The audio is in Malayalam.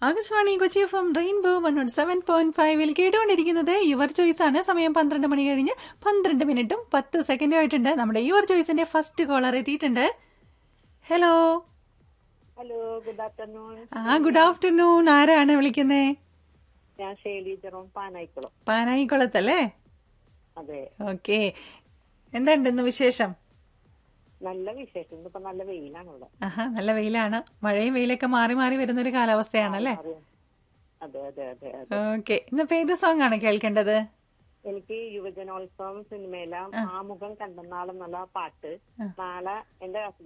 Akashvani Kochi F M rainbow one note seven point ഫൈവിൽ കേട്ടുകൊണ്ടിരിക്കുന്നത് യുവർ ചോയ്സ് ആണ് സമയം പന്ത്രണ്ട് മണി കഴിഞ്ഞ് പന്ത്രണ്ട് മിനിറ്റും പത്ത് സെക്കൻഡും ആയിട്ടുണ്ട് നമ്മുടെ യുവർ ചോയ്സിന്റെ ഫസ്റ്റ് കോളർ എത്തിയിട്ടുണ്ട് ഹലോ ഹലോ ഗുഡ് ആഫ്റ്റർനൂൺ ആ ഗുഡ് ആഫ്റ്റർനൂൺ ആരാണ് വിളിക്കുന്നേ ഞാൻ ഷേലി ജെറോം പാനായിക്കുളം പാനായിക്കുളത്തല്ലേ അതെ ഓക്കെ എന്തുണ്ട് ഇന്ന് വിശേഷം നല്ല വിശേഷം ഇന്നിപ്പോ നല്ല വെയിലാണ് ഇവിടെ ആഹാ നല്ല വെയിലാണ് മഴയും വെയിലൊക്കെ മാറി മാറി വരുന്ന ഒരു കാലാവസ്ഥയാണല്ലേ അറിയാം. അതെ അതെ അതെ അതെ ഓക്കെ ഇന്നിപ്പോ ഏത് സോങ് ആണ് കേൾക്കേണ്ടത് എനിക്ക് യുവജനോത്സവം സിനിമയിലെ ആമുഖം കണ്ടെന്നാളെന്നുള്ള പാട്ട് നാളെ എന്റെ